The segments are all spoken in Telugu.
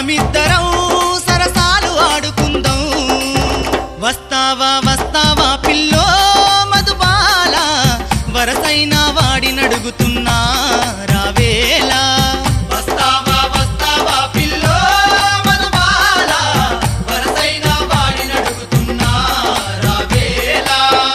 మనమిద్దరం సరసాలు ఆడుకుందాం వస్తావా వస్తావా పిల్లో మధుబాల వరసైన వాడినడుగుతున్నా రావేలా వస్తావా వస్తావా పిల్లో మధుబాల వరసైన వాడినడుగుతున్నా రావేలా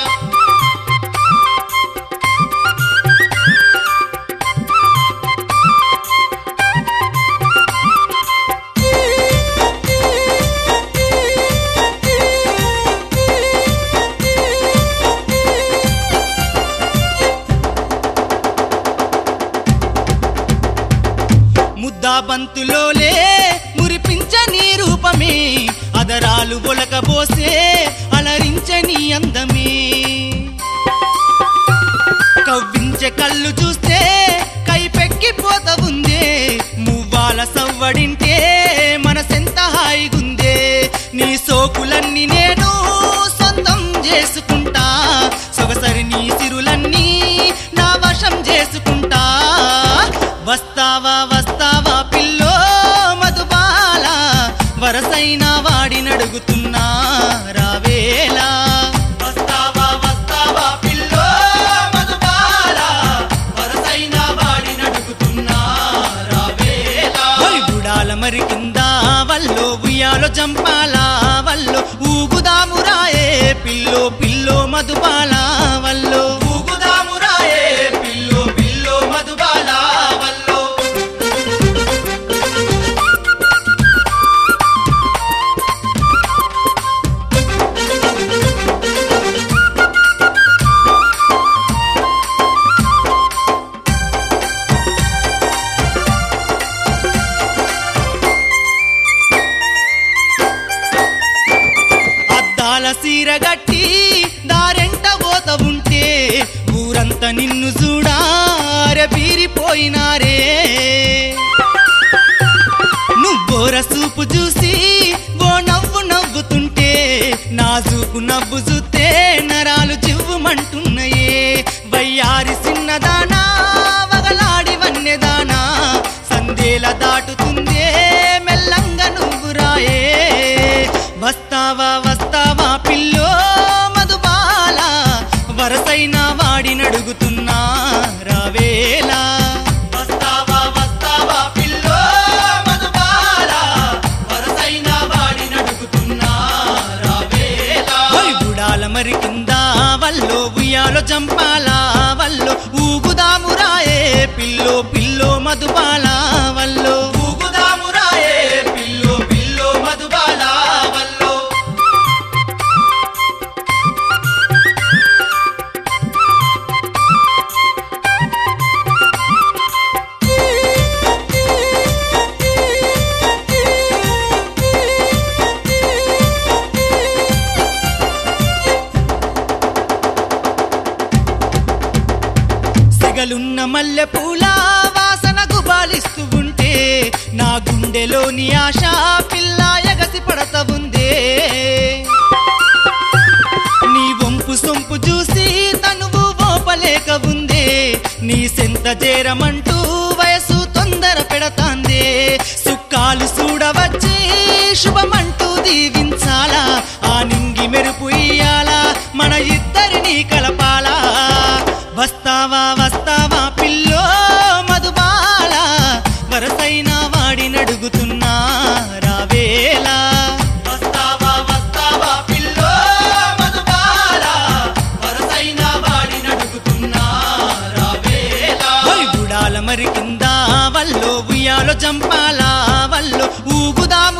ముద్దా బంతులోలే మురిపించని రూపమే అదరాలు ఒలకబోసే అలరించని అందమే కవ్వించే కళ్ళు చూస్తే కైపెక్కిపోత ఉందే మువ్వాల సవ్వడింటే మనసెంత హాయిగుందే నీ సోకులన్నీ నేను సొంతం చేసుకుంటా సొగసరి నీ సిరులన్నీ నా వశం చేసుకుంటా వస్తావా వస్తావా పిల్లో మధుబాల వరసైన వాడినడుగుతున్నా రావేలా వస్తావా వస్తావా పిల్లో మధుబాల వరసైన వాడినడుగుతున్నా రావేలా ఓయ్ గుడాల మరి కింద వల్లో ఉయ్యాలో జంపాల వల్లో ఊగుదామురాయే పిల్లో పిల్లో మధుబాల వల్లో ఊగుదామురాయే పిల్లో పిల్లో మధుబాల వల్లో అద్దాల సీర గట్టి దారెంట పోత ఉంటే ఊరంతా నిన్ను చూడారె బీరిపోయినారే నువ్వోర సూపు చూసి ఓ నవ్వు నవ్వుతుంటే నా చూపు నవ్వు చూస్తే నరాలు చివ్వుమంటున్నాయే వయ్యారి చిన్నదానా వగలాడి వన్నెదానా సందేల దాటుతుందే మెల్లంగా నువ్వు రాయే వస్తావా వస్తావా పిల్లో మధుబాల వరసైన వాడినడుగుతున్నా రావేలా వస్తావా వస్తావా పిల్లో మధుబాల వరసైన వాడినడుగుతున్నా రావేలా ఓయ్ గుడాల మరి కింద వల్లో ఉయ్యాలో జంపాల వల్లో ఊగుదామురాయే పిల్లో పిల్లో మధుబాల వల్లో ఊగుదామురాయే పిల్లో పిల్లో మధుబాల వల్లో సిగలున్న మల్లె పూల వాసన గుబాలిస్తూ ఉంటే నా గుండెలోని ఆశ పిల్ల ఎగసి పడత ఉందే నీ వంపు సొంపు చూసి తనువు ఓపలేక ఉందే నీ సెంత చేరమంటూ వయసు తొందర పెడతాందే సుక్కాలు చూడవచ్చి శుభమంటూ దీవించాలా ఆ నింగి మెరుపు ఇయ్యాలా మన ఇద్దరిని కలపాలా వస్తావా వస్తావా పిల్లో మధుబాల వరసైన వాడినడుగుతున్నా రావేలా వస్తావా వస్తావా పిల్లో మధుబాల వరసైన వాడినడుగుతున్నా రావేలా ఓయ్ గుడాల మరి కింద వల్లో ఉయ్యాలో జంపాల వల్లో ఊగుదాము